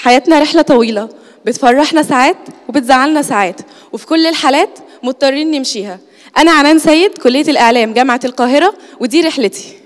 حياتنا رحلة طويلة بتفرحنا ساعات وبتزعلنا ساعات وفي كل الحالات مضطرين نمشيها أنا عنان سيد كلية الإعلام جامعة القاهرة ودي رحلتي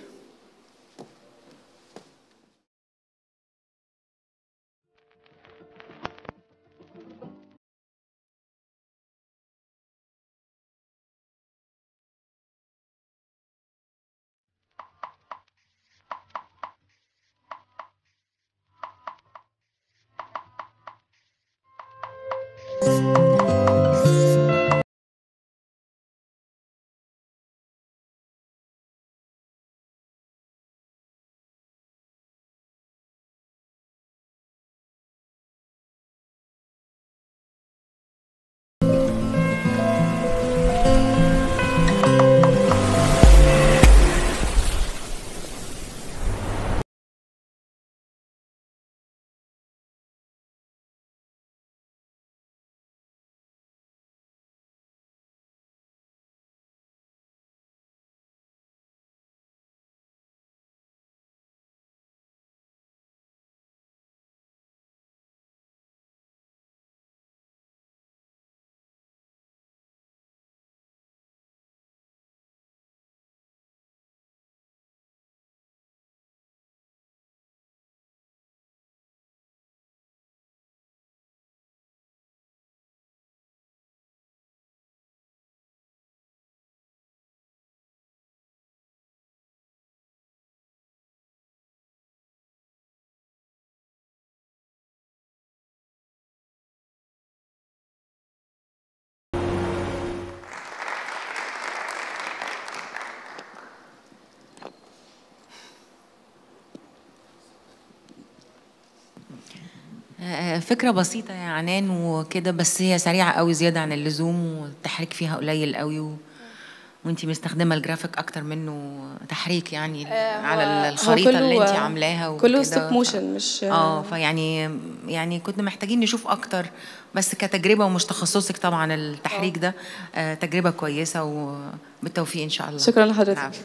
آه، فكرة بسيطة يا عنان وكده بس هي سريعة قوي زيادة عن اللزوم والتحريك فيها قليل قوي و... وانتي مستخدمة الجرافيك أكتر منه تحريك يعني على الخريطة اللي انتي عاملاها وكده كله ستوب موشن مش اه فيعني يعني كنا محتاجين نشوف أكتر بس كتجربة ومش تخصصك طبعا التحريك ده آه، تجربة كويسة وبالتوفيق إن شاء الله شكرا لحضرتك العفو.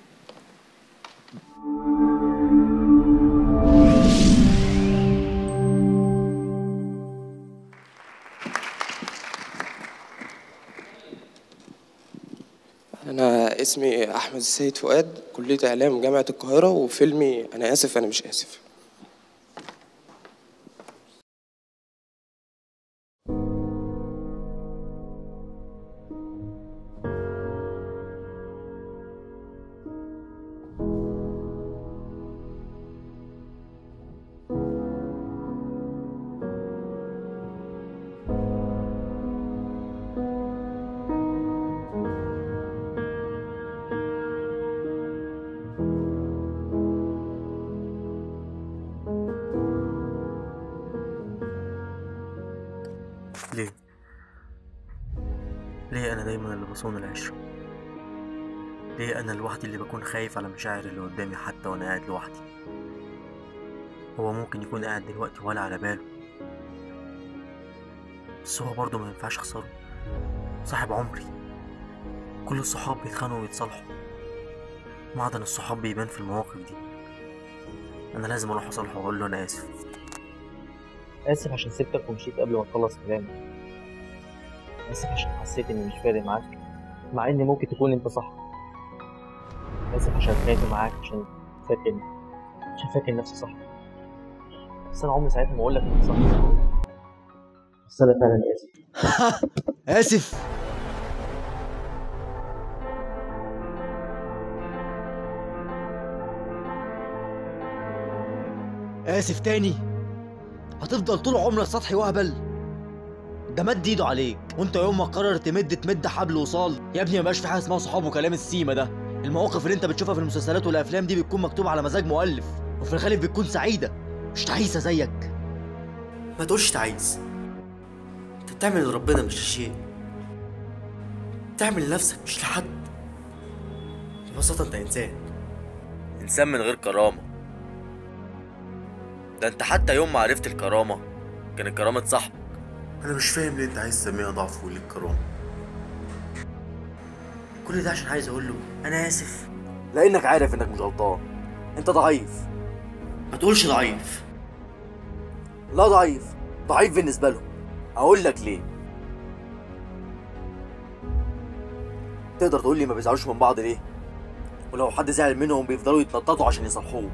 أنا اسمي أحمد السيد فؤاد كلية إعلام جامعة القاهرة وفيلمي أنا آسف أنا مش آسف ليه؟ ليه أنا دايما اللي بصون العشرة؟ ليه أنا لوحدي اللي بكون خايف على مشاعر اللي قدامي حتى وأنا قاعد لوحدي؟ هو ممكن يكون قاعد دلوقتي ولا على باله بس هو برضه ما ينفعش أخسره صاحب عمري كل الصحاب بيتخانقوا ويتصالحوا معدن الصحاب بيبان في المواقف دي أنا لازم أروح أصالحه وأقول له أنا آسف آسف عشان سبتك ومشيت قبل ما تخلص كلامي آسف عشان حسيت إني مش فارق معاك مع إن ممكن تكون أنت صح آسف عشان اتخانقت معاك عشان فاكر عشان فاكر نفسي صح بس أنا عمري ساعتها ما أقول لك إنك صح بس أنا فعلا آسف آسف آسف تاني هتفضل طول عمرك سطحي وهبل ده مد ايده عليك وانت يوم ما قرر تمد تمد حبل وصال يا ابني مبقاش في حاجه اسمها صحاب وكلام السيما ده المواقف اللي انت بتشوفها في المسلسلات والافلام دي بتكون مكتوبه على مزاج مؤلف وفي الغالب بتكون سعيده مش تعيسه زيك ما تقولش تعيس انت بتعمل لربنا مش لشيء بتعمل لنفسك مش لحد ببساطة انت انسان إنسان من غير كرامة ده أنت حتى يوم ما عرفت الكرامة كانت كرامة صاحبك انا مش فاهم ليه انت عايز تسميها ضعف وليك كرامة كل ده عشان عايز اقول له انا اسف لأنك عارف إنك مش غلطان أنت ضعيف ما تقولش ضعيف لا ضعيف ضعيف بالنسبه لهم اقول لك ليه تقدر تقول لي ما بيزعلوش من بعض ليه ولو حد زعل منهم بيفضلوا يتنططوا عشان يصالحوه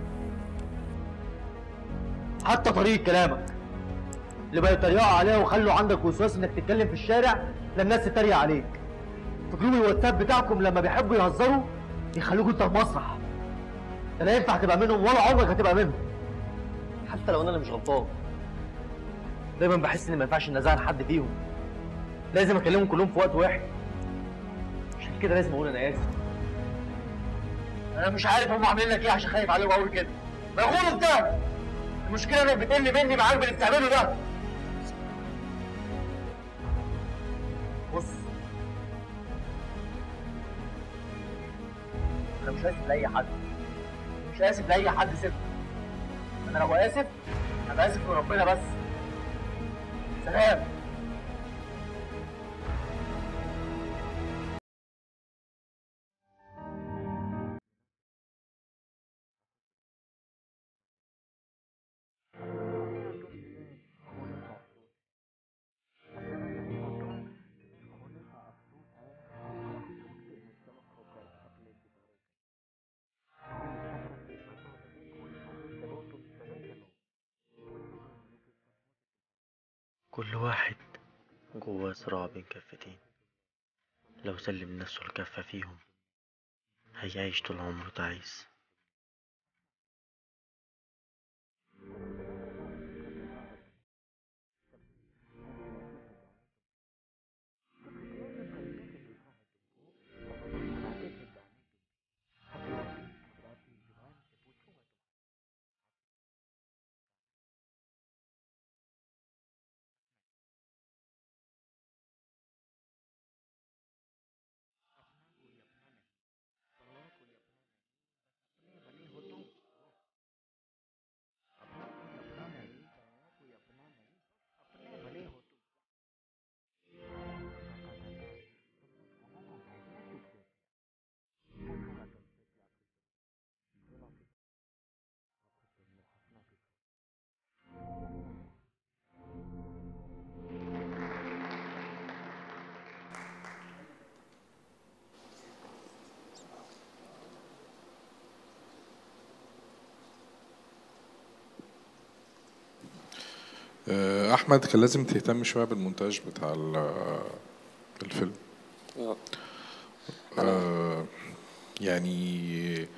حتى طريقة كلامك اللي بقى يتريقوا عليها وخلوا عندك وسواس انك تتكلم في الشارع لما الناس تتريق عليك في جروب الواتساب بتاعكم لما بيحبوا يهزروا يخلوكوا انت المسرح ده لا ينفع تبقى منهم ولا عمرك هتبقى منهم حتى لو انا اللي مش غلطان دايما بحس ان ما ينفعش ان ازعل حد فيهم لازم اكلمهم كلهم في وقت واحد عشان كده لازم اقول انا اسف انا مش عارف هم عاملين لك ايه عشان خايف عليهم قوي كده ما يقولوا بتاعك المشكله انك بتقل مني معاك باللي بتعمله ده بص انا مش اسف لاي حد مش اسف لاي حد سيبني انا لو اسف هبقى اسف لربنا بس سلام كل واحد جواه صراع بين كفتين لو سلم نفسه الكفة فيهم هيعيش طول عمره تعيس آه، احمد كان لازم تهتم شويه بالمونتاج بتاع ال- الفيلم آه. آه، يعني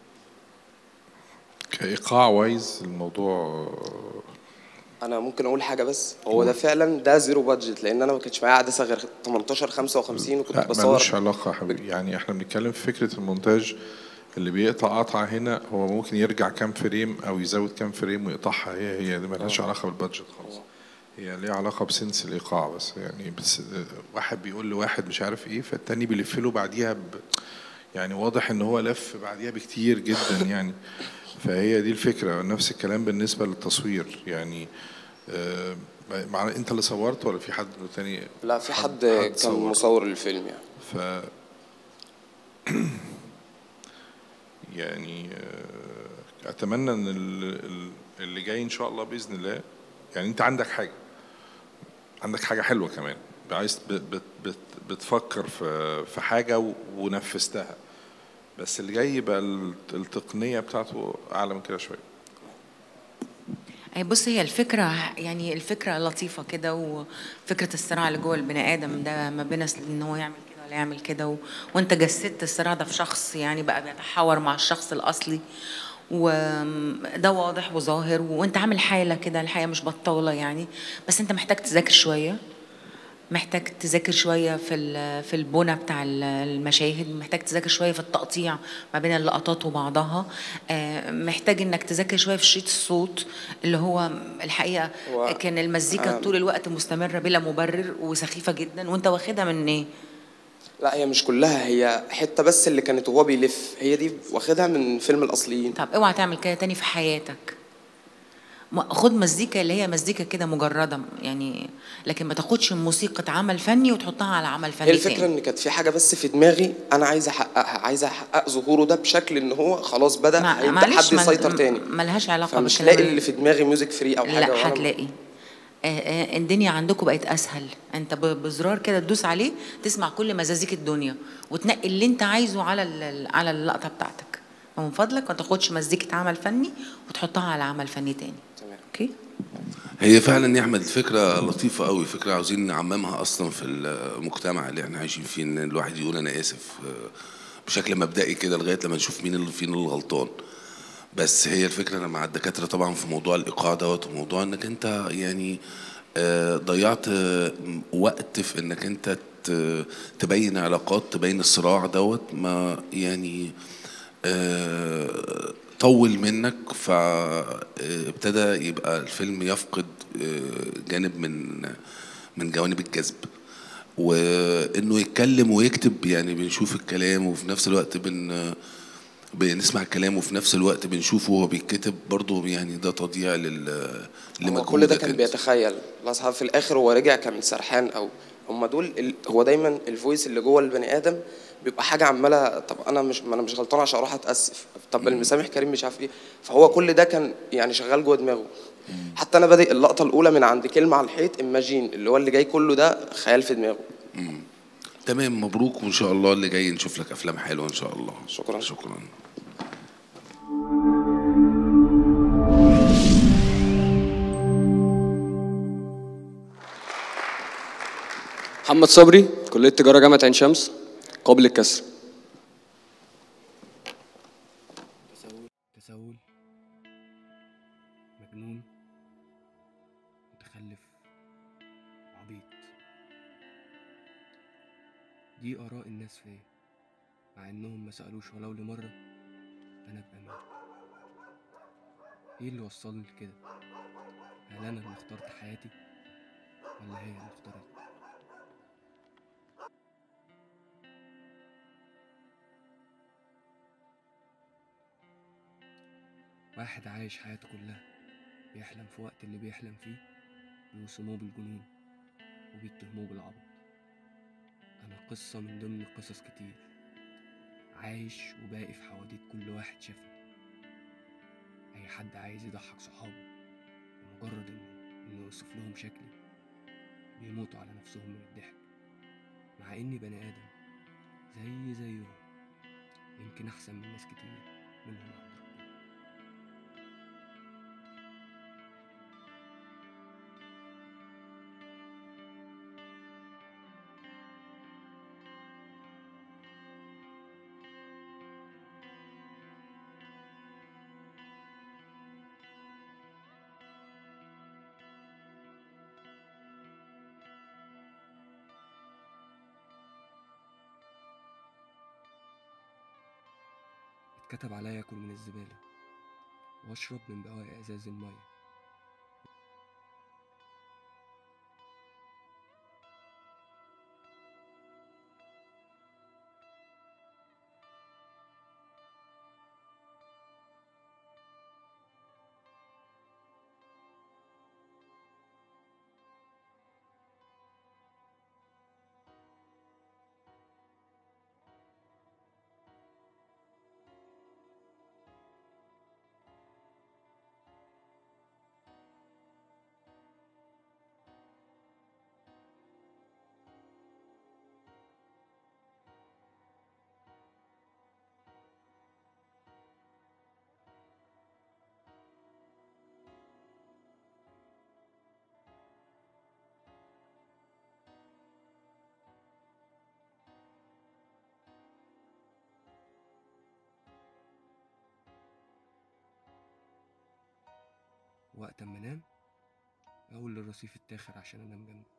كايقاع وايز الموضوع انا ممكن اقول حاجه بس هو ده فعلا ده زيرو بادجت لان انا ما كانش معايا عدسه غير 18 55 وكنت لا بصور ملوش علاقه يا حبيبي يعني احنا بنتكلم في فكره المونتاج اللي بيقطع قطعه هنا هو ممكن يرجع كام فريم او يزود كام فريم ويقطعها هي هي دي ملهاش علاقه بالبادجت خالص هي ليها علاقه بسنس الايقاع بس يعني بس واحد بيقول لواحد مش عارف ايه فالتاني بيلف له بعديها ب يعني واضح ان هو لف بعديها بكتير جدا يعني فهي دي الفكره نفس الكلام بالنسبه للتصوير يعني آه، مع انت اللي صورت ولا في حد تاني لا في حد كان صور؟ مصور للفيلم يعني ف يعني آه، اتمنى ان ال- ال- اللي جاي ان شاء الله باذن الله يعني انت عندك حاجه عندك حاجه حلوه كمان عايز بت بت بت بتفكر في في حاجه و- ونفذتها بس اللي جاي يبقى ال- التقنيه بتاعته اعلى من كده شويه أي بص هي الفكرة يعني الفكرة لطيفة كده وفكرة الصراع اللي جوه البني آدم ده ما بين أصل إن هو يعمل كده ولا يعمل كده و... وأنت جسدت الصراع ده في شخص يعني بقى بيتحاور مع الشخص الأصلي وده واضح وظاهر وأنت عامل حالة كده الحقيقة مش بطالة يعني بس أنت محتاج تذاكر شوية محتاج تذاكر شويه في ال- في البنى بتاع ال- المشاهد محتاج تذاكر شويه في التقطيع ما بين اللقطات وبعضها آه، محتاج انك تذاكر شويه في شريط الصوت اللي هو الحقيقه هو- كان المزيكا آه. طول الوقت مستمره بلا مبرر وسخيفه جدا وانت واخدها من ايه لا هي مش كلها هي حته بس اللي كانت وهو بيلف هي دي واخدها من فيلم الاصليين طب اوعى تعمل كده تاني في حياتك ما- خد مزيكا اللي هي مزيكا كده مجرده يعني لكن ما تاخدش موسيقى عمل فني وتحطها على عمل فني هي الفكره تاني. ان كانت في حاجه بس في دماغي انا عايز احققها عايز احقق ظهوره ده بشكل ان هو خلاص بدا مع- هيبدا معلش حد ما- يسيطر ما- تاني ملهاش علاقه فمش بالكلام لاقي اللي في دماغي ميوزك فري او حاجه لا وأنا- هتلاقي آه، آه، الدنيا عندكم بقت اسهل انت ب- بزرار كده تدوس عليه تسمع كل مزازيك الدنيا وتنقي اللي انت عايزه على ال- على اللقطه بتاعتك فمن فضلك ما تاخدش مزيكه عمل فني وتحطها على عمل فني تاني اوكي هي فعلا يا احمد فكره لطيفه قوي فكره عاوزين نعممها اصلا في المجتمع اللي احنا عايشين فيه ان الواحد يقول انا اسف آه، بشكل مبدئي كده لغايه لما نشوف مين اللي فينا الغلطان بس هي الفكره انا مع الدكاتره طبعا في موضوع الايقاع دوت وموضوع انك انت يعني آه، ضيعت آه، وقت في انك انت ت- تبين علاقات تبين الصراع دوت ما يعني آه، طول منك فابتدى يبقى الفيلم يفقد آه، جانب من من جوانب الجذب وانه يتكلم ويكتب يعني بنشوف الكلام وفي نفس الوقت بن بنسمع الكلام وفي نفس الوقت بنشوفه وهو بيتكتب برضه يعني ده تضييع لل هو لمجهودك كل ده كان أنت. بيتخيل بس في الاخر هو رجع كان سرحان او هم دول ال... هو دايما الفويس اللي جوه البني ادم بيبقى حاجه عماله طب انا مش ما انا مش غلطان عشان اروح اتاسف طب المسامح كريم مش عارف ايه فهو كل ده كان يعني شغال جوه دماغه حتى انا بادئ اللقطه الاولى من عند كلمه على الحيط ايماجين اللي هو اللي جاي كله ده خيال في دماغه تمام مبروك وان شاء الله اللي جاي نشوف لك افلام حلوه ان شاء الله شكرا شكرا محمد صبري كلية تجارة جامعة عين شمس قابل للكسر تسول مجنون متخلف عبيط دي آراء الناس فيا مع إنهم ما سألوش ولو لمرة أنا بأمان إيه اللي وصلني لكده؟ هل أنا اللي اخترت حياتي ولا هي اللي اختارت؟ واحد عايش حياته كلها بيحلم في وقت اللي بيحلم فيه بيوصموه بالجنون وبيتهموه بالعبط أنا قصة من ضمن قصص كتير عايش وباقي في حواديت كل واحد شافني أي حد عايز يضحك صحابه لمجرد إنه إنه يوصف لهم شكلي بيموتوا على نفسهم من الضحك مع إني بني آدم زي زيهم يمكن أحسن من ناس كتير منهم عند ربنا اتكتب عليا اكل من الزبالة واشرب من بواقي ازاز المية وقت اما انام اقول للرصيف التاخر عشان انام جنبك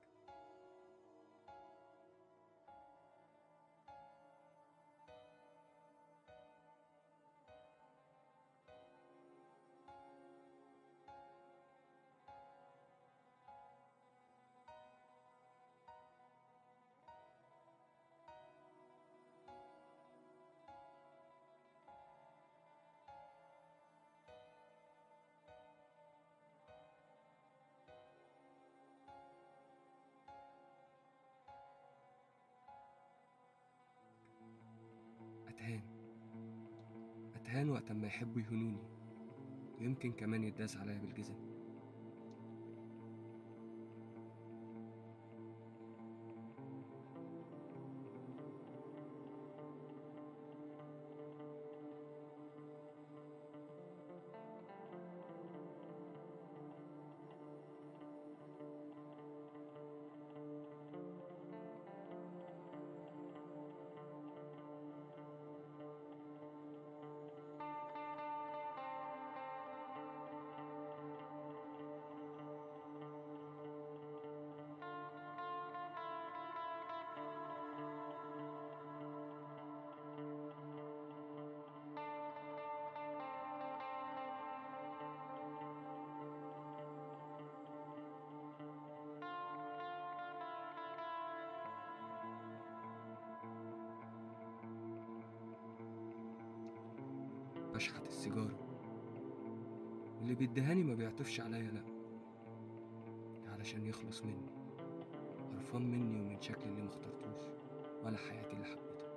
بتهان وقت ما يحبوا يهنوني ويمكن كمان يتداس عليا بالجزم بشحت السيجارة اللي بيدهاني ما بيعطفش عليا لأ علشان يخلص مني قرفان مني ومن شكلي اللي مخترتوش ولا حياتي اللي حبيتها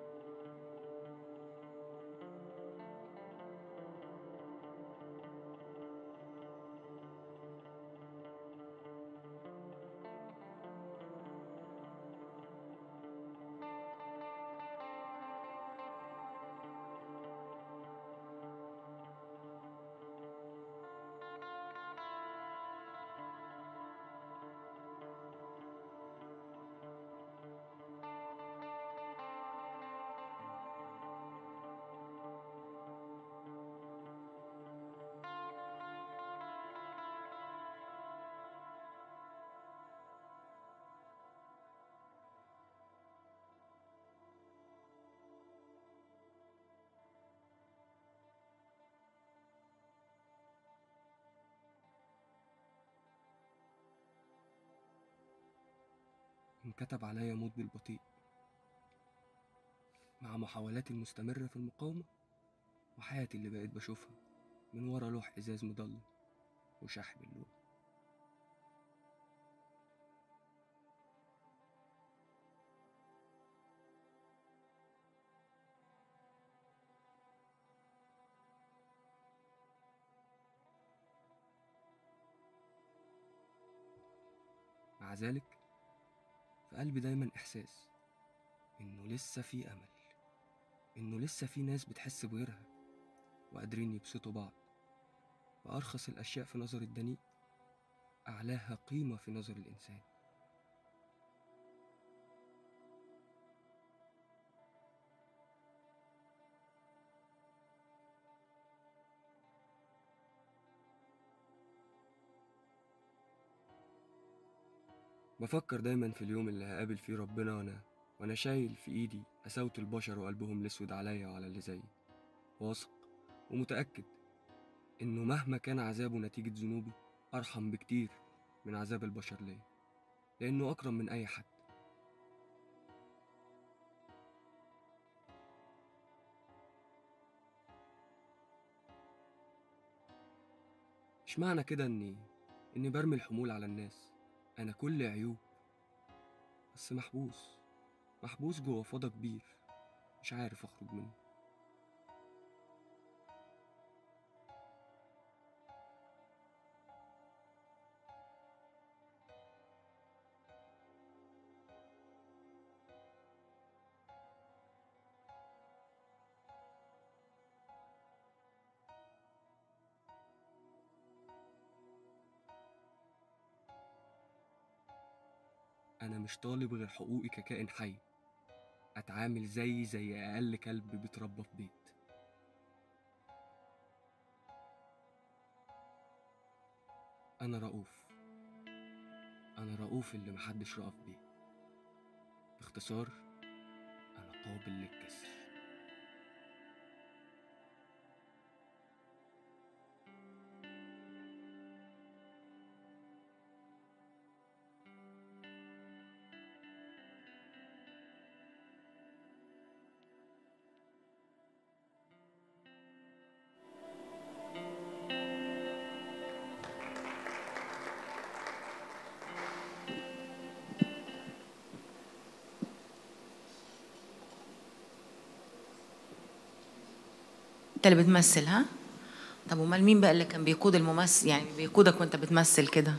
انكتب عليا موت بالبطيء مع محاولاتي المستمرة في المقاومة وحياتي اللي بقيت بشوفها من ورا لوح إزاز مضلم وشاحب اللون مع ذلك في قلبي دايما إحساس إنه لسه في أمل إنه لسه في ناس بتحس بغيرها وقادرين يبسطوا بعض وأرخص الأشياء في نظر الدنيء أعلاها قيمة في نظر الإنسان بفكر دايما في اليوم اللي هقابل فيه ربنا وانا وانا شايل في ايدي قساوة البشر وقلبهم الاسود عليا وعلى اللي زيي واثق ومتأكد انه مهما كان عذابه نتيجة ذنوبي ارحم بكتير من عذاب البشر ليا لانه اكرم من اي حد مش معنى كده اني اني برمي الحمول على الناس انا كل عيوب بس محبوس محبوس جوه فضا كبير مش عارف اخرج منه أنا مش طالب غير حقوقي ككائن حي أتعامل زي زي أقل كلب بيتربى في بيت أنا رؤوف أنا رؤوف اللي محدش رأف بيه باختصار أنا قابل للكسر انت اللي بتمثل ها طب امال مين بقى اللي كان بيقود الممثل يعني بيقودك وانت بتمثل كده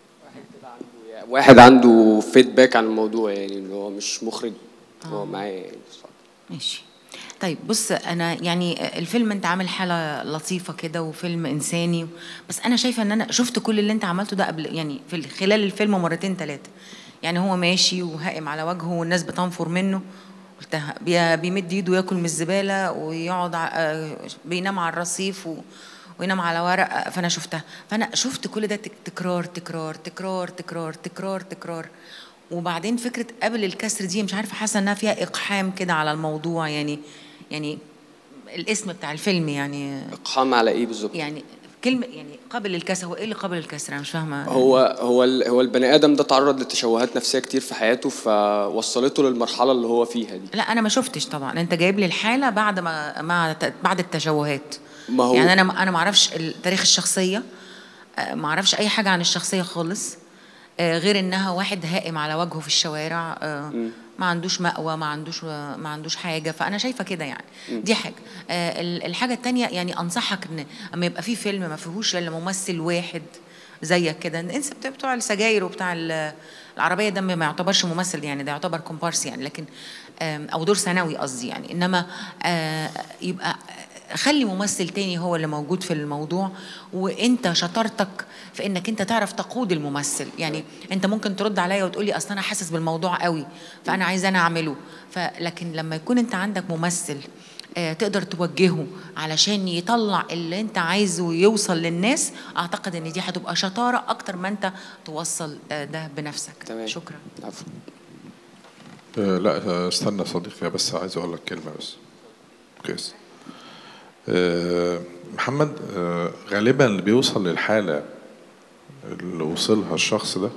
واحد عنده فيدباك عن الموضوع يعني اللي هو مش مخرج هو معايا يعني ماشي طيب بص انا يعني الفيلم انت عامل حاله لطيفه كده وفيلم انساني بس انا شايفه ان انا شفت كل اللي انت عملته ده قبل يعني في خلال الفيلم مرتين ثلاثه يعني هو ماشي وهائم على وجهه والناس بتنفر منه قلتها بي- بيمد ايده ياكل من الزباله ويقعد ع- آه، بينام على الرصيف و وينام على ورق آه، فانا شفتها فانا شفت كل ده تك- تكرار تكرار تكرار تكرار تكرار تكرار وبعدين فكره قبل الكسر دي مش عارفه حاسه انها فيها اقحام كده على الموضوع يعني يعني الاسم بتاع الفيلم يعني اقحام على ايه بالظبط يعني كلمه يعني قبل الكسر هو ايه اللي قبل الكسر انا مش فاهمه هو هو ال- هو البني ادم ده تعرض لتشوهات نفسيه كتير في حياته فوصلته للمرحله اللي هو فيها دي لا انا ما شفتش طبعا انت جايب لي الحاله بعد ما مع بعد التشوهات ما هو يعني انا انا ما اعرفش ال- تاريخ الشخصيه آه، ما اعرفش اي حاجه عن الشخصيه خالص آه، غير انها واحد هائم على وجهه في الشوارع آه، ما عندوش مأوى ما عندوش ما عندوش حاجه فانا شايفه كده يعني مم. دي حاجه آه، ال- الحاجه التانية يعني انصحك ان اما يبقى في فيلم ما فيهوش الا ممثل واحد زيك كده انسى بتوع- بتوع السجاير وبتاع ال- العربيه ده ما يعتبرش ممثل يعني ده يعتبر كومبارس يعني لكن آم، او دور ثانوي قصدي يعني انما آه، يبقى خلي ممثل تاني هو اللي موجود في الموضوع وانت شطارتك في انك انت تعرف تقود الممثل يعني انت ممكن ترد عليا وتقولي اصل انا حاسس بالموضوع قوي فانا عايزه انا اعمله فلكن لما يكون انت عندك ممثل آه، تقدر توجهه علشان يطلع اللي انت عايزه يوصل للناس اعتقد ان دي هتبقى شطاره اكتر ما انت توصل آه، ده بنفسك تمام. شكرا عفوا آه، لا آه، استنى يا صديقي بس عايز اقول لك كلمه بس كويس آه، محمد آه، غالبا اللي بيوصل للحاله اللي وصلها الشخص ده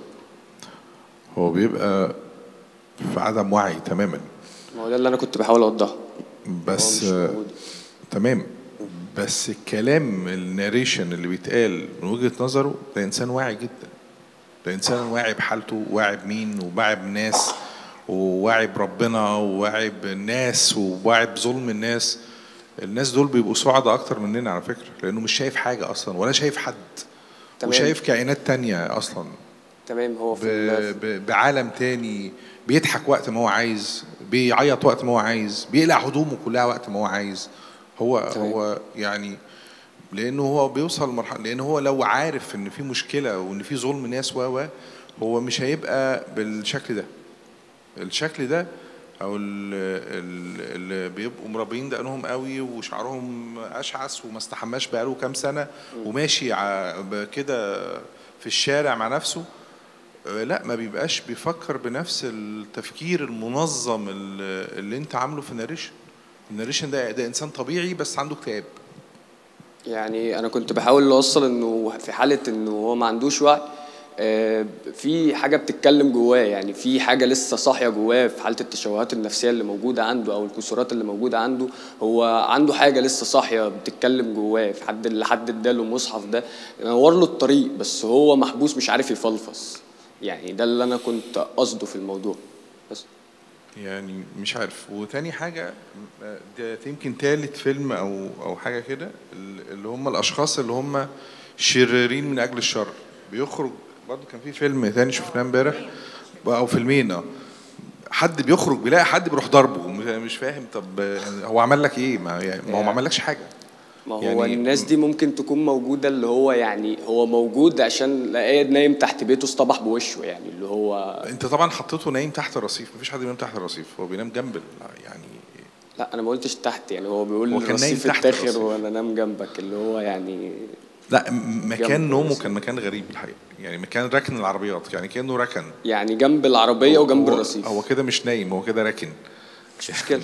هو بيبقى في عدم وعي تماما ما هو ده اللي انا كنت بحاول اوضحه بس آه، تمام بس الكلام الناريشن اللي بيتقال من وجهة نظره ده إنسان واعي جدا ده إنسان واعي بحالته واعي بمين وواعي بناس وواعي بربنا وواعي بالناس وواعي بظلم الناس الناس دول بيبقوا سعداء أكتر مننا على فكرة لأنه مش شايف حاجة أصلا ولا شايف حد تمام. وشايف كائنات تانية أصلا تمام هو ب... في ال- ب... بعالم تاني بيضحك وقت ما هو عايز بيعيط وقت ما هو عايز بيقلع هدومه كلها وقت ما هو عايز هو تمام. هو يعني لانه هو بيوصل لمرحله لان هو لو عارف ان في مشكله وان في ظلم ناس و و هو مش هيبقى بالشكل ده الشكل ده او ال- ال- اللي بيبقوا مربيين دقنهم قوي وشعرهم اشعث وما استحماش بقاله كام سنه وماشي ع- ب- كده في الشارع مع نفسه آه، لا ما بيبقاش بيفكر بنفس التفكير المنظم اللي اللي انت عامله في الناريشن الناريشن ده ده انسان طبيعي بس عنده اكتئاب يعني انا كنت بحاول اوصل انه في حاله انه هو ما عندوش وعي آه، في حاجه بتتكلم جواه يعني في حاجه لسه صاحيه جواه في حاله التشوهات النفسيه اللي موجوده عنده او الكسورات اللي موجوده عنده هو عنده حاجه لسه صاحيه بتتكلم جواه في حد اللي حد اداله المصحف ده نور له الطريق بس هو محبوس مش عارف يفلفص يعني ده اللي انا كنت قصده في الموضوع بس يعني مش عارف وتاني حاجة آه، ده يمكن تالت فيلم أو أو حاجة كده اللي هم الأشخاص اللي هم شريرين من أجل الشر بيخرج برضه كان في فيلم تاني شفناه امبارح أو فيلمين اه حد بيخرج بيلاقي حد بيروح ضربه مش- مش فاهم طب آه، هو عمل لك ايه ما يعني ما هو ما عملكش حاجه ما هو يعني- يعني الناس دي ممكن تكون موجودة اللي هو يعني هو موجود عشان لقاه نايم تحت بيته اصطبح بوشه يعني اللي هو انت طبعا حطيته نايم تحت الرصيف مفيش حد بينام تحت الرصيف هو بينام جنب ال- يعني لا انا ما قلتش تحت يعني هو بيقول هو كان نايم الرصيف تحت اتاخر الرصيف. وانا نام جنبك اللي هو يعني لا م- مكان جنب نومه الرصيف. كان مكان غريب الحقيقه يعني مكان ركن العربيات يعني كانه ركن يعني جنب العربية وجنب هو- الرصيف هو كده مش نايم هو كده راكن مش مشكلة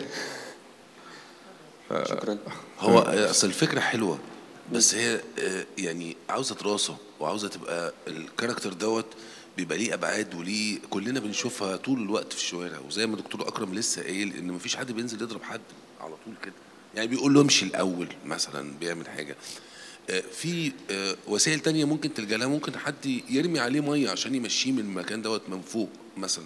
شكرا هو اصل الفكره حلوه بس هي آه، يعني عاوزه دراسه وعاوزه تبقى الكاركتر دوت بيبقى ليه ابعاد وليه كلنا بنشوفها طول الوقت في الشوارع وزي ما دكتور اكرم لسه قايل ان مفيش حد بينزل يضرب حد على طول كده يعني بيقول له امشي الاول مثلا بيعمل حاجه آه، في آه، وسائل تانية ممكن تلجأ لها ممكن حد يرمي عليه ميه عشان يمشيه من المكان دوت من فوق مثلا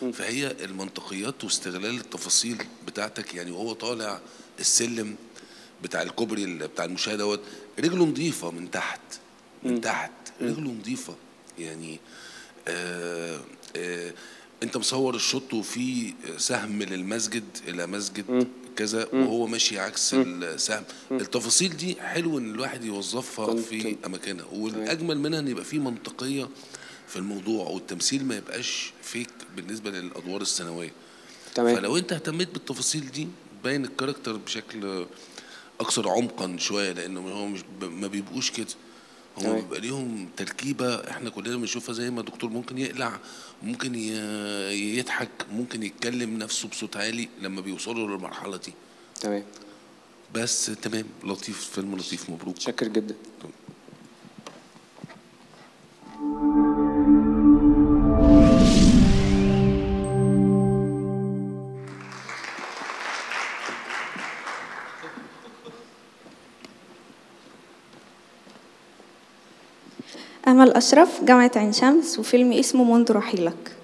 فهي المنطقيات واستغلال التفاصيل بتاعتك يعني وهو طالع السلم بتاع الكوبري اللي بتاع المشاة دوت رجله نظيفه من تحت من تحت رجله نظيفه يعني آه آه انت مصور الشوط وفي سهم للمسجد الى مسجد كذا وهو ماشي عكس السهم التفاصيل دي حلو ان الواحد يوظفها في اماكنها والاجمل منها ان يبقى في منطقيه في الموضوع والتمثيل ما يبقاش فيك بالنسبه للادوار الثانويه تمام. فلو انت اهتميت بالتفاصيل دي باين الكاركتر بشكل اكثر عمقا شويه لانه هو مش ب- ما بيبقوش كده هم تمام. بيبقى ليهم تركيبه احنا كلنا بنشوفها زي ما الدكتور ممكن يقلع ممكن ي- يضحك ممكن يتكلم نفسه بصوت عالي لما بيوصلوا للمرحله دي تمام بس تمام لطيف فيلم لطيف مبروك شكر جدا أمل أشرف جامعة عين شمس وفيلم اسمه منذ رحيلك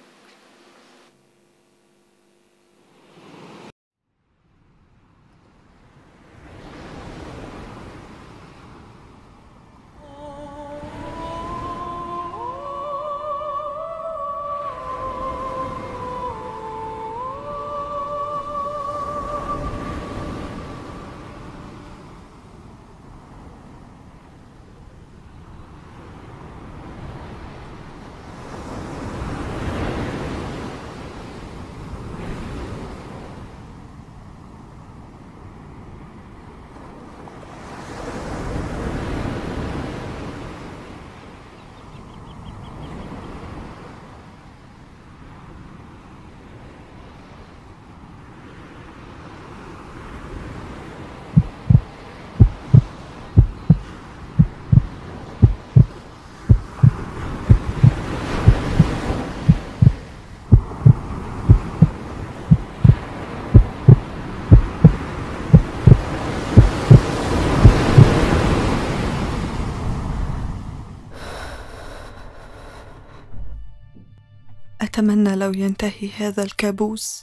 أتمنى لو ينتهي هذا الكابوس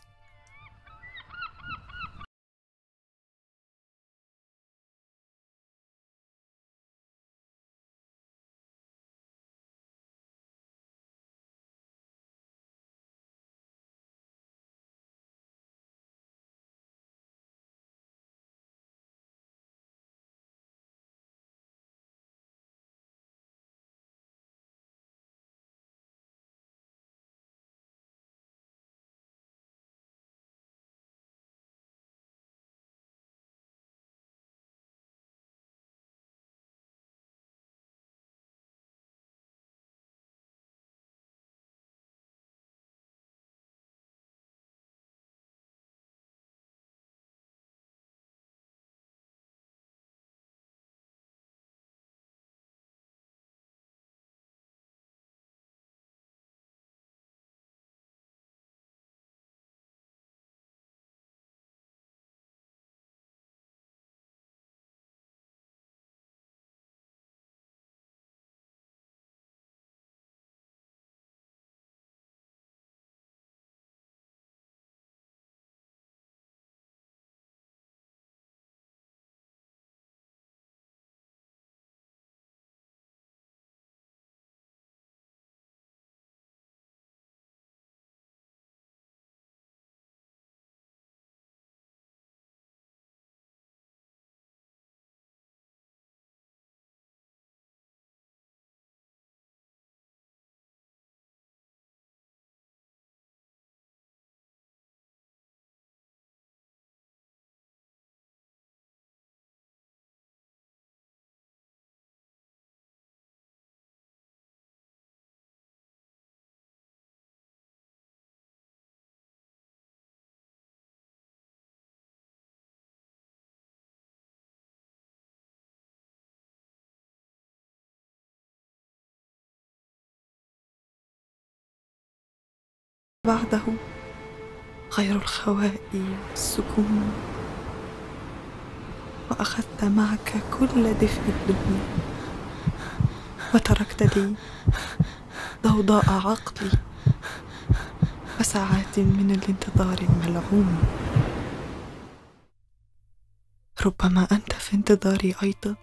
بعده غير الخواء والسكون وأخذت معك كل دفء الدنيا وتركت لي ضوضاء عقلي وساعات من الانتظار الملعون ربما أنت في انتظاري أيضا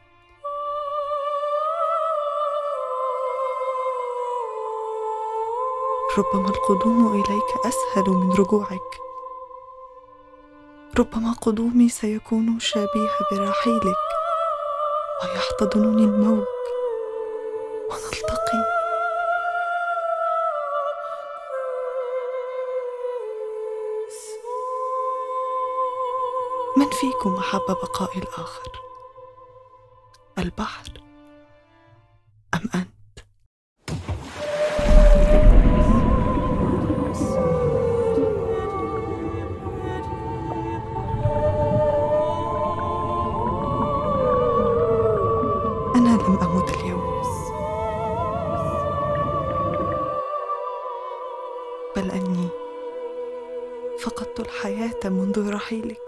ربما القدوم إليك أسهل من رجوعك ربما قدومي سيكون شبيه برحيلك ويحتضنني الموج ونلتقي من فيكم أحب بقاء الآخر البحر أم أنت أنا لم أمت اليوم بل أني فقدت الحياة منذ رحيلك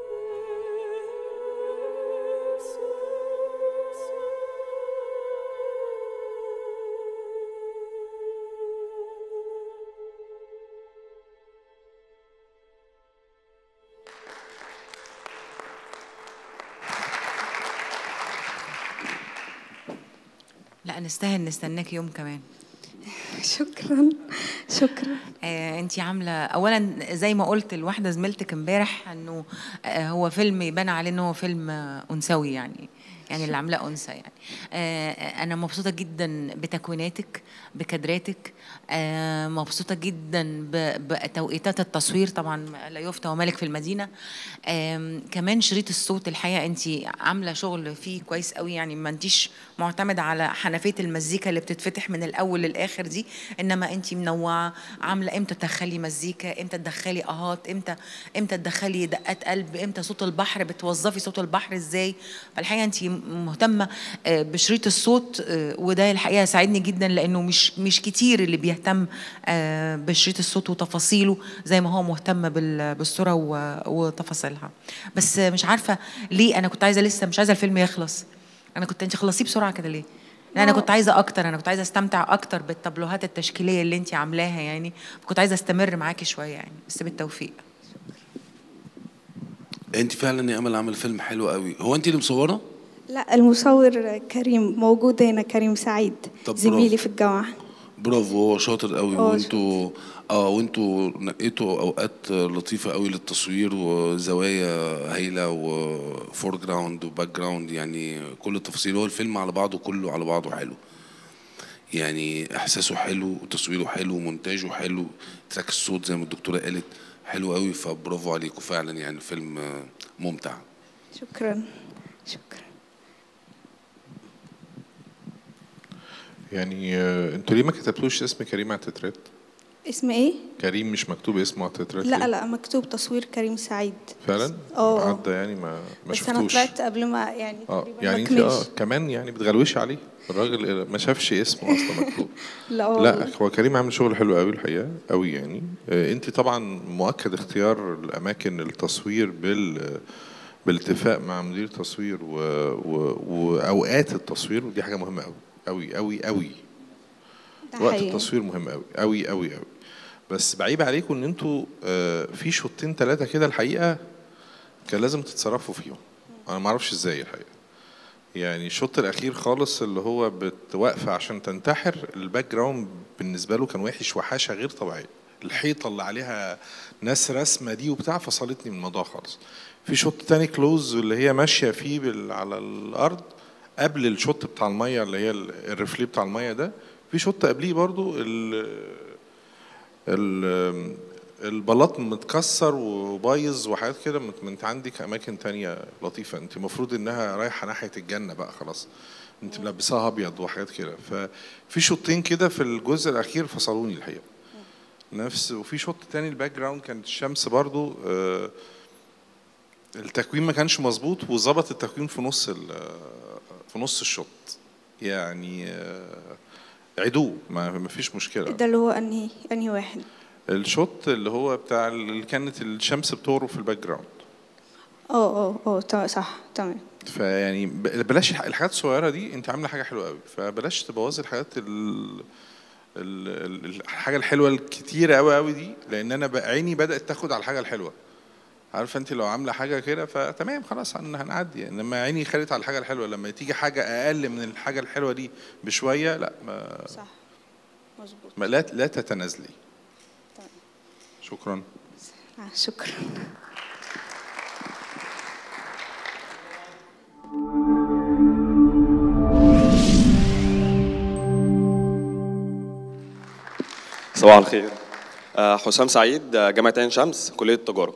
لا نستاهل نستناك يوم كمان شكرا شكرا آه انت عامله اولا زي ما قلت لواحده زميلتك امبارح انه آه هو فيلم يبان عليه ان هو فيلم آه انثوي يعني يعني اللي عاملاه انثى يعني آه انا مبسوطه جدا بتكويناتك بكادراتك آه مبسوطه جدا ب- بتوقيتات التصوير طبعا لا يفتى ومالك في المدينه آم، كمان شريط الصوت الحقيقه انت عامله شغل فيه كويس قوي يعني ما انتيش معتمده على حنفيه المزيكا اللي بتتفتح من الاول للاخر دي انما انت منوعه عامله امتى تدخلي مزيكا امتى تدخلي اهات امتى امتى تدخلي دقات قلب امتى صوت البحر بتوظفي صوت البحر ازاي فالحقيقه انت مهتمه آه، بشريط الصوت آه، وده الحقيقه ساعدني جدا لانه مش مش كتير اللي بيهتم آه، بشريط الصوت وتفاصيله زي ما هو مهتم بال- بالصوره و- وتفاصيلها بس مش عارفه ليه انا كنت عايزه لسه مش عايزه الفيلم يخلص انا كنت انت خلصيه بسرعه كده ليه لا انا آه. كنت عايزه اكتر انا كنت عايزه استمتع اكتر بالتابلوهات التشكيليه اللي انت عاملاها يعني كنت عايزه استمر معاكي شويه يعني بس بالتوفيق انت فعلا يا امل عامل فيلم حلو قوي هو انت اللي مصوره لا المصور كريم موجود هنا كريم سعيد طب زميلي برافو. في الجامعة برافو هو شاطر قوي هو وانتوا اه وانتوا نقيتوا اوقات لطيفه قوي للتصوير وزوايا هايله وفور جراوند وباك جراوند يعني كل التفاصيل هو الفيلم على بعضه كله على بعضه حلو يعني احساسه حلو وتصويره حلو ومونتاجه حلو تراك الصوت زي ما الدكتوره قالت حلو قوي فبرافو عليكم فعلا يعني فيلم آه، ممتع شكرا شكرا يعني آه، انتوا ليه ما كتبتوش اسم كريم على التترات؟ اسم ايه؟ كريم مش مكتوب اسمه على التترات لا ليه؟ لا مكتوب تصوير كريم سعيد فعلا؟ اه. عدى يعني ما ما بس انا شفتوش طلعت قبل ما يعني اه تقريبا يعني ما انت كملش اه كمان يعني بتغلوشي عليه الراجل ما شافش اسمه اصلا مكتوب لا والله. لا هو كريم عامل شغل حلو قوي الحقيقه قوي يعني آه، انت طبعا مؤكد اختيار الاماكن التصوير بال بالاتفاق مع مدير التصوير و... و... واوقات التصوير ودي حاجه مهمه قوي قوي قوي قوي ده وقت حقيقي. التصوير مهم قوي قوي قوي قوي بس بعيب عليكم ان انتوا آه، في شوطين ثلاثه كده الحقيقه كان لازم تتصرفوا فيهم انا ما اعرفش ازاي الحقيقه يعني الشوط الاخير خالص اللي هو بتوقف عشان تنتحر الباك جراوند بالنسبه له كان وحش وحاشه غير طبيعيه الحيطه اللي عليها ناس رسمه دي وبتاع فصلتني من الموضوع خالص في شوط تاني كلوز اللي هي ماشيه فيه بال- على الارض قبل الشوط بتاع الميه اللي هي ال- الريفلي بتاع الميه ده في شوط قبليه برضو ال ال البلاط متكسر وبايظ وحاجات كده ما انت عندك اماكن تانية لطيفه انت المفروض انها رايحه ناحيه الجنه بقى خلاص انت ملبساها ابيض وحاجات كده ففي شوطين كده في الجزء الاخير فصلوني الحقيقه نفس وفي شوط تاني الباك جراوند كانت الشمس برضو آه، التكوين ما كانش مظبوط وظبط التكوين في نص ال- في نص الشوط يعني آه، عيدوه ما ما فيش مشكله ده اللي هو انهي انهي واحد الشوت اللي هو بتاع اللي كانت الشمس بتغرب في الباك جراوند اه اه اه تا- صح تمام فيعني ب- بلاش الح- الحاجات الصغيره دي انت عامله حاجه حلوه قوي فبلاش تبوظي الحاجات ال... ال... ال- الحاجه الحلوه الكتيره قوي قوي دي لان انا بقى عيني بدات تاخد على الحاجه الحلوه عارفه انت لو عامله حاجه كده فتمام خلاص هن- هنعدي انما عيني خدت على الحاجه الحلوه لما تيجي حاجه اقل من الحاجه الحلوه دي بشويه لا ما صح مظبوط ما لا لا تتنازلي شكرا آه، شكرا صباح الخير آه، حسام سعيد آه، جامعة عين شمس كلية التجارة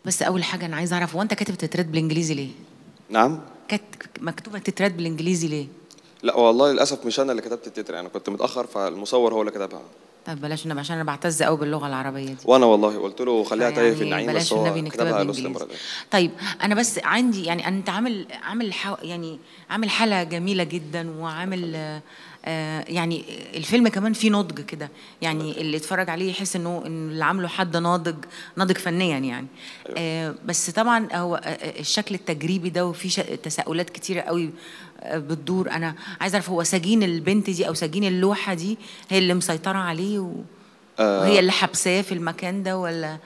بس اول حاجه انا عايزه اعرف هو انت كاتب تترات بالانجليزي ليه نعم كانت مكتوبه تترات بالانجليزي ليه لا والله للاسف مش انا اللي كتبت التتر انا كنت متاخر فالمصور هو اللي كتبها طب بلاش النبي عشان انا بعتز قوي باللغه العربيه دي وانا والله قلت له خليها تايه في يعني النعيم بلاش بس هو النبي نكتبها كتبها بالإنجليزي. لوست مرة طيب انا بس عندي يعني انت عامل عامل حو يعني عامل حاله جميله جدا وعامل آه، آه، يعني الفيلم كمان فيه نضج كده يعني اللي يتفرج عليه يحس انه ان اللي عامله حد ناضج ناضج فنيا يعني آه، بس طبعا هو آه، آه، الشكل التجريبي ده وفي ش- تساؤلات كتيره قوي آه، بتدور انا عايزه اعرف هو سجين البنت دي او سجين اللوحه دي هي اللي مسيطره عليه و... آه، وهي اللي حبساه في المكان ده ولا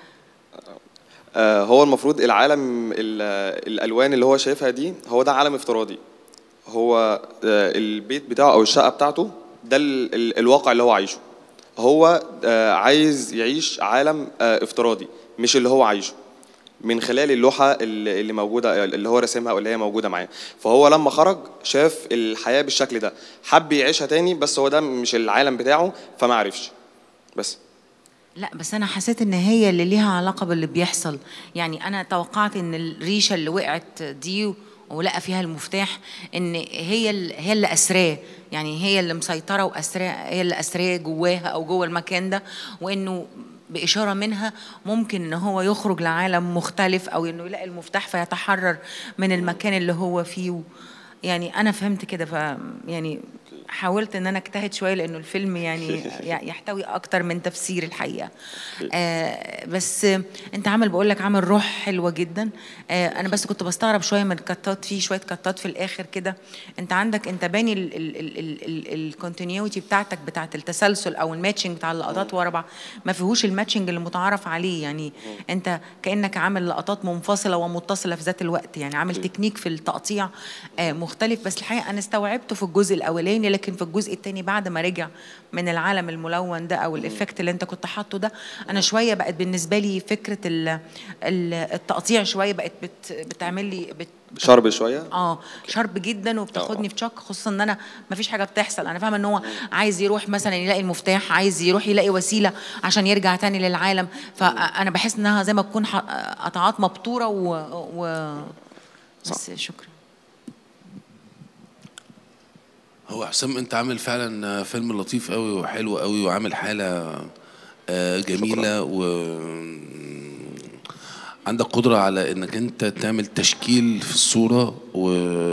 آه، هو المفروض العالم ال- الالوان اللي هو شايفها دي هو ده عالم افتراضي هو آه، البيت بتاعه او الشقه بتاعته ده ال- ال- الواقع اللي هو عايشه هو آه، عايز يعيش عالم آه، افتراضي مش اللي هو عايشه من خلال اللوحه اللي اللي موجوده اللي هو راسمها او اللي هي موجوده معاه فهو لما خرج شاف الحياه بالشكل ده حب يعيشها تاني بس هو ده مش العالم بتاعه فما عرفش بس لا بس انا حسيت ان هي اللي ليها علاقه باللي بيحصل يعني انا توقعت ان الريشه اللي وقعت دي ولقى فيها المفتاح ان هي ال- هي اللي اسراه يعني هي اللي مسيطره واسراه هي اللي اسراه جواها او جوه المكان ده وانه بإشارة منها ممكن إن هو يخرج لعالم مختلف أو إنه يلاقي المفتاح فيتحرر من المكان اللي هو فيه و- يعني أنا فهمت كده ف يعني حاولت إن أنا أجتهد شوية لأنه الفيلم يعني يحتوي أكتر من تفسير الحقيقة آه بس آه، أنت عامل بقول لك عامل روح حلوة جدا آه أنا بس كنت بستغرب شوية من الكتات فيه شوية كتات في الآخر كده أنت عندك أنت باني الكونتينيوتي بتاعتك بتاعت التسلسل أو الماتشنج بتاع اللقطات ورا بعض ما فيهوش الماتشنج اللي متعارف عليه يعني أنت كأنك عامل لقطات منفصلة ومتصلة في ذات الوقت يعني عامل تكنيك في التقطيع آه مختلف بس الحقيقة أنا استوعبته في الجزء الأولاني لكن في الجزء الثاني بعد ما رجع من العالم الملون ده أو الإفكت اللي أنت كنت حاطه ده أنا شوية بقت بالنسبة لي فكرة ال- ال- التقطيع شوية بقت بت بتعمل لي بت شرب شويه اه شارب جدا وبتاخدني في شك خصوصا ان انا ما فيش حاجه بتحصل انا فاهمه ان هو عايز يروح مثلا يلاقي المفتاح عايز يروح يلاقي وسيله عشان يرجع تاني للعالم فانا بحس انها زي ما تكون ح- قطعات مبتوره و, و... بس شكرا هو حسام انت عامل فعلا فيلم لطيف قوي وحلو قوي وعامل حاله آه، جميله و عندك قدرة على انك انت تعمل تشكيل في الصورة و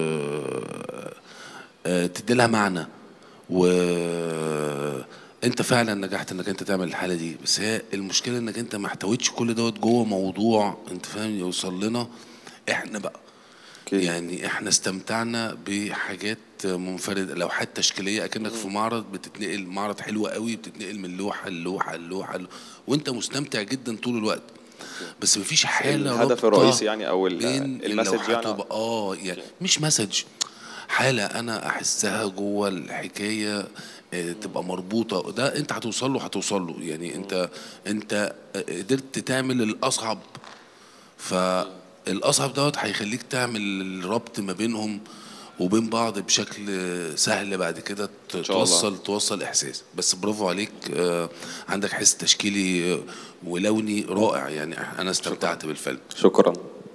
آه، تدي لها معنى و انت فعلا نجحت انك انت تعمل الحالة دي بس هي المشكلة انك انت ما احتويتش كل دوت جوه موضوع انت فاهم يوصل لنا احنا بقى يعني احنا استمتعنا بحاجات منفردة لوحات تشكيلية اكنك في معرض بتتنقل معرض حلو قوي بتتنقل من لوحة للوحة للوحة وانت مستمتع جدا طول الوقت بس مفيش حالة الهدف رابطة الرئيسي يعني او ال- بين المسج اللوحات يعني وب- اه يعني مش مسج حالة أنا أحسها جوه الحكاية آه، تبقى مربوطة ده أنت هتوصل له هتوصل له يعني أنت أنت قدرت تعمل الأصعب فالأصعب دوت هيخليك تعمل الربط ما بينهم وبين بعض بشكل سهل بعد كده ت- شاء الله. توصل توصل احساس بس برافو عليك آه، عندك حس تشكيلي آه، ولوني رائع يعني انا استمتعت بالفيلم شكرا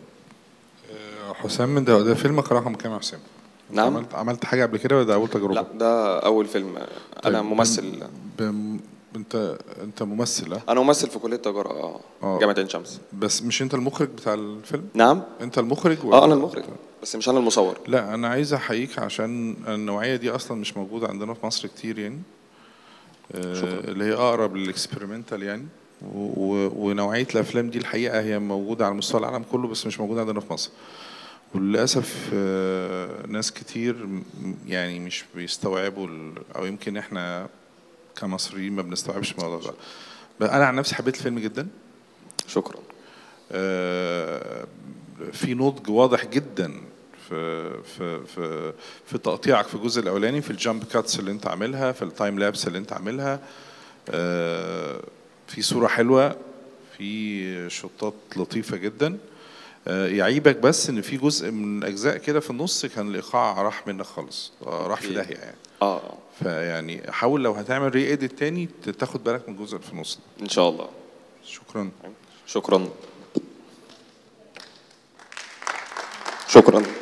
حسام من ده ده فيلمك رقم كام يا حسام؟ أنت نعم. عملت عملت حاجه قبل كده ولا ده اول تجربه؟ لا ده اول فيلم انا طيب، ممثل بم... انت انت ممثل اه انا ممثل في كليه تجاره اه آه. جامعه عين شمس بس مش انت المخرج بتاع الفيلم؟ نعم انت المخرج اه انا المخرج بس مش انا المصور لا انا عايز احييك عشان النوعيه دي اصلا مش موجوده عندنا في مصر كتير يعني آه اللي هي اقرب للاكسبيرمنتال يعني و- و- ونوعيه الافلام دي الحقيقه هي موجوده على مستوى العالم كله بس مش موجوده عندنا في مصر وللاسف آه، ناس كتير م- يعني مش بيستوعبوا ال- او يمكن احنا كمصريين ما بنستوعبش الموضوع ده بس انا عن نفسي حبيت الفيلم جدا شكرا آه، في نضج واضح جدا في في في في تقطيعك في الجزء الاولاني في الجامب كاتس اللي انت عاملها في التايم لابس اللي انت عاملها آه، في صوره حلوه في شطات لطيفه جدا آه، يعيبك بس ان في جزء من الاجزاء كده في النص كان الايقاع راح منك خالص آه، راح في داهيه يعني اه فيعني حاول لو هتعمل ري اديت تاني تاخد بالك من الجزء اللي في النص ان شاء الله شكرا شكرا شكرا